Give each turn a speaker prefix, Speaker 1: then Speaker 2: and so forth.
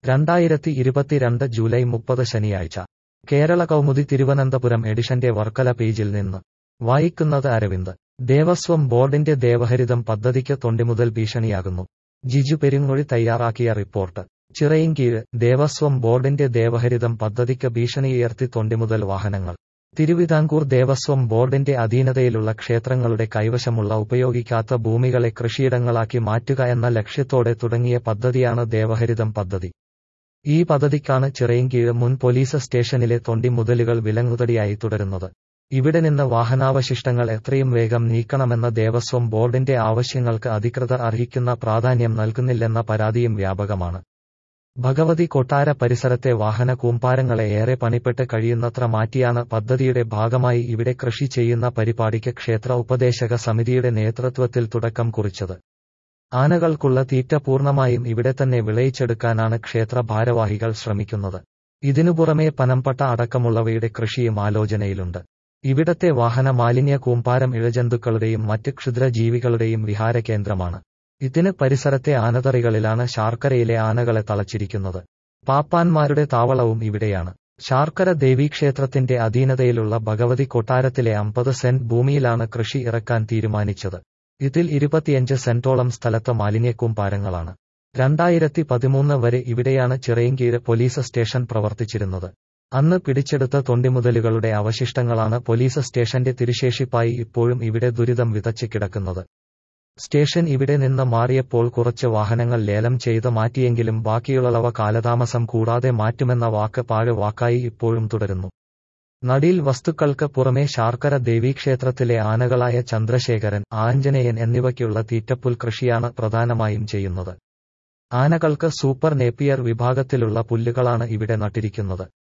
Speaker 1: രണ്ടായിരത്തി ഇരുപത്തിരണ്ട് ജൂലൈ മുപ്പത് ശനിയാഴ്ച കേരള കൗമുദി തിരുവനന്തപുരം എഡിഷന്റെ വർക്കല പേജിൽ നിന്ന് വായിക്കുന്നത് അരവിന്ദ് ദേവസ്വം ബോർഡിന്റെ ദേവഹരിതം പദ്ധതിക്ക് തൊണ്ടിമുതൽ ഭീഷണിയാകുന്നു ജിജു പെരുങ്ങൊഴി തയ്യാറാക്കിയ റിപ്പോർട്ട് ചിറയിൻകീഴ് ദേവസ്വം ബോർഡിന്റെ ദേവഹരിതം പദ്ധതിക്ക് ഭീഷണിയുയർത്തി തൊണ്ടിമുതൽ വാഹനങ്ങൾ തിരുവിതാംകൂർ ദേവസ്വം ബോർഡിന്റെ അധീനതയിലുള്ള ക്ഷേത്രങ്ങളുടെ കൈവശമുള്ള ഉപയോഗിക്കാത്ത ഭൂമികളെ കൃഷിയിടങ്ങളാക്കി മാറ്റുക എന്ന ലക്ഷ്യത്തോടെ തുടങ്ങിയ പദ്ധതിയാണ് ദേവഹരിതം പദ്ധതി ഈ പദ്ധതിക്കാണ് ചിറയിൻകീഴ് മുൻ പോലീസ് സ്റ്റേഷനിലെ തൊണ്ടി മുതലുകൾ വിലങ്ങുതടിയായി തുടരുന്നത് ഇവിടെ നിന്ന് വാഹനാവശിഷ്ടങ്ങൾ എത്രയും വേഗം നീക്കണമെന്ന ദേവസ്വം ബോർഡിന്റെ ആവശ്യങ്ങൾക്ക് അധികൃതർ അർഹിക്കുന്ന പ്രാധാന്യം നൽകുന്നില്ലെന്ന പരാതിയും വ്യാപകമാണ് ഭഗവതി കൊട്ടാര പരിസരത്തെ വാഹന കൂമ്പാരങ്ങളെ ഏറെ പണിപ്പെട്ട് കഴിയുന്നത്ര മാറ്റിയാണ് പദ്ധതിയുടെ ഭാഗമായി ഇവിടെ കൃഷി ചെയ്യുന്ന പരിപാടിക്ക് ക്ഷേത്ര ഉപദേശക സമിതിയുടെ നേതൃത്വത്തിൽ തുടക്കം കുറിച്ചത് ആനകൾക്കുള്ള തീറ്റ പൂർണ്ണമായും ഇവിടെ തന്നെ വിളയിച്ചെടുക്കാനാണ് ക്ഷേത്ര ഭാരവാഹികൾ ശ്രമിക്കുന്നത് ഇതിനു പുറമെ പനമ്പട്ട അടക്കമുള്ളവയുടെ കൃഷിയും ആലോചനയിലുണ്ട് ഇവിടത്തെ വാഹന മാലിന്യ കൂമ്പാരം ഇഴജന്തുക്കളുടെയും മറ്റ് ക്ഷുദ്രജീവികളുടെയും വിഹാര കേന്ദ്രമാണ് ഇതിന് പരിസരത്തെ ആനതറികളിലാണ് ശാർക്കരയിലെ ആനകളെ തളച്ചിരിക്കുന്നത് പാപ്പാന്മാരുടെ താവളവും ഇവിടെയാണ് ശാർക്കര ദേവീക്ഷേത്രത്തിന്റെ അധീനതയിലുള്ള ഭഗവതി കൊട്ടാരത്തിലെ അമ്പത് സെന്റ് ഭൂമിയിലാണ് കൃഷി ഇറക്കാൻ തീരുമാനിച്ചത് ഇതിൽ ഇരുപത്തിയഞ്ച് സെന്റോളം സ്ഥലത്ത് മാലിന്യക്കൂമ്പാരങ്ങളാണ് രണ്ടായിരത്തി പതിമൂന്ന് വരെ ഇവിടെയാണ് ചിറയിൻകീഴ് പോലീസ് സ്റ്റേഷൻ പ്രവർത്തിച്ചിരുന്നത് അന്ന് പിടിച്ചെടുത്ത തൊണ്ടിമുതലുകളുടെ അവശിഷ്ടങ്ങളാണ് പോലീസ് സ്റ്റേഷന്റെ തിരുശേഷിപ്പായി ഇപ്പോഴും ഇവിടെ ദുരിതം വിതച്ച് കിടക്കുന്നത് സ്റ്റേഷൻ ഇവിടെ നിന്ന് മാറിയപ്പോൾ കുറച്ച് വാഹനങ്ങൾ ലേലം ചെയ്ത് മാറ്റിയെങ്കിലും ബാക്കിയുള്ളവ കാലതാമസം കൂടാതെ മാറ്റുമെന്ന വാക്ക് പാഴ് വാക്കായി ഇപ്പോഴും തുടരുന്നു നടിയിൽ വസ്തുക്കൾക്ക് പുറമെ ശാർക്കര ദേവീക്ഷേത്രത്തിലെ ആനകളായ ചന്ദ്രശേഖരൻ ആഞ്ജനേയൻ എന്നിവയ്ക്കുള്ള തീറ്റപ്പുൽ കൃഷിയാണ് പ്രധാനമായും ചെയ്യുന്നത് ആനകൾക്ക് സൂപ്പർ നേപ്പിയർ വിഭാഗത്തിലുള്ള പുല്ലുകളാണ് ഇവിടെ നട്ടിരിക്കുന്നത്